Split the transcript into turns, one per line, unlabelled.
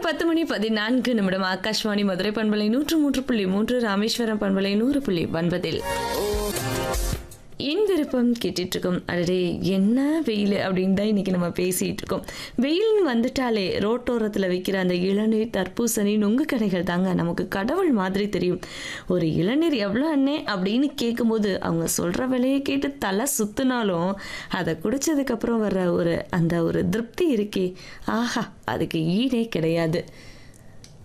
பத்து மணி பதினான்கு நிமிடம் ஆகாஷ்வாணி மதுரை பண்பலை நூற்று மூன்று புள்ளி மூன்று ராமேஸ்வரம் பண்பலை நூறு புள்ளி ஒன்பதில் என் விருப்பம் கேட்டுட்டு இருக்கோம் அடடே என்ன வெயில் அப்படின்னு தான் இன்னைக்கு நம்ம பேசிட்டு இருக்கோம் வெயில்னு வந்துட்டாலே ரோட்டோரத்தில் விற்கிற அந்த இளநீர் தர்பூசணி நுங்கு கடைகள் தாங்க நமக்கு கடவுள் மாதிரி தெரியும் ஒரு இளநீர் எவ்வளோ அண்ணே அப்படின்னு கேட்கும்போது அவங்க சொல்கிற விலையை கேட்டு தலை சுத்தினாலும் அதை குடிச்சதுக்கப்புறம் வர்ற ஒரு அந்த ஒரு திருப்தி இருக்கே ஆஹா அதுக்கு ஈடே கிடையாது